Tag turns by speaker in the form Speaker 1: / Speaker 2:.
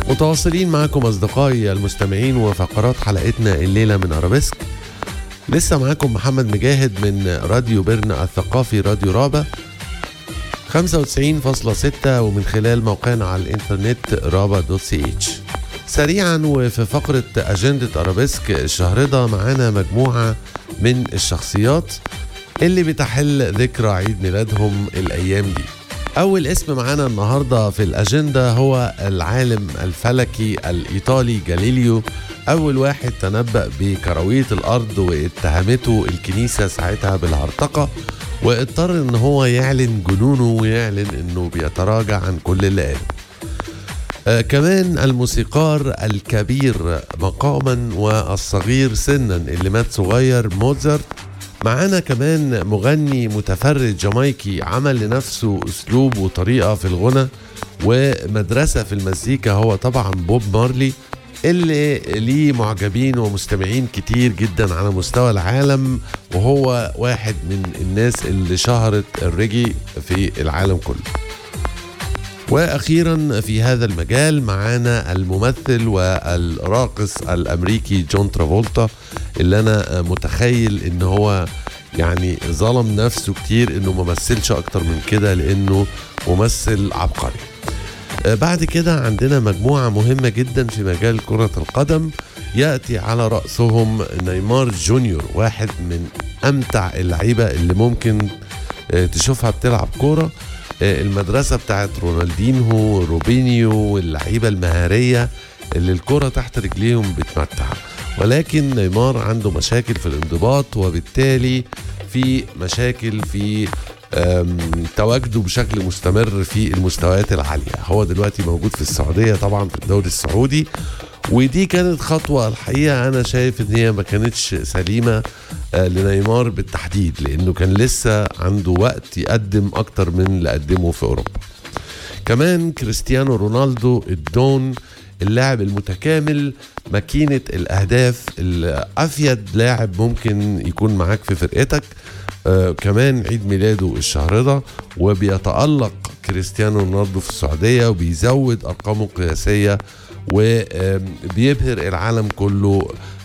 Speaker 1: متواصلين معكم أصدقائي المستمعين وفقرات حلقتنا الليلة من أرابيسك لسه معاكم محمد مجاهد من راديو بيرنا الثقافي راديو رابا 95.6 ومن خلال موقعنا على الانترنت رابا دوت سي اتش سريعا وفي فقرة أجندة أرابيسك الشهر ده معانا مجموعة من الشخصيات اللي بتحل ذكرى عيد ميلادهم الأيام دي أول اسم معانا النهاردة في الأجندة هو العالم الفلكي الإيطالي جاليليو أول واحد تنبأ بكروية الأرض واتهمته الكنيسة ساعتها بالهرطقة واضطر ان هو يعلن جنونه ويعلن انه بيتراجع عن كل اللي قاله آه كمان الموسيقار الكبير مقاما والصغير سنا اللي مات صغير موزارت معانا كمان مغني متفرد جامايكي عمل لنفسه اسلوب وطريقه في الغنى ومدرسه في المزيكا هو طبعا بوب مارلي اللي ليه معجبين ومستمعين كتير جدا على مستوى العالم وهو واحد من الناس اللي شهرت الريجي في العالم كله واخيرا في هذا المجال معانا الممثل والراقص الامريكي جون ترافولتا اللي انا متخيل ان هو يعني ظلم نفسه كتير انه ما مثلش اكتر من كده لانه ممثل عبقري بعد كده عندنا مجموعة مهمة جدا في مجال كرة القدم يأتي على رأسهم نيمار جونيور واحد من أمتع اللعيبة اللي ممكن تشوفها بتلعب كورة المدرسة بتاعت رونالدينهو روبينيو واللعيبة المهارية اللي الكرة تحت رجليهم بتمتع ولكن نيمار عنده مشاكل في الانضباط وبالتالي في مشاكل في تواجده بشكل مستمر في المستويات العالية هو دلوقتي موجود في السعودية طبعا في الدوري السعودي ودي كانت خطوة الحقيقة أنا شايف إن هي ما كانتش سليمة لنيمار بالتحديد لأنه كان لسه عنده وقت يقدم أكتر من اللي قدمه في أوروبا كمان كريستيانو رونالدو الدون اللاعب المتكامل ماكينة الأهداف أفيد لاعب ممكن يكون معاك في فرقتك آه كمان عيد ميلاده الشهر ده وبيتألق كريستيانو رونالدو في السعودية وبيزود أرقامه القياسية وبيبهر العالم كله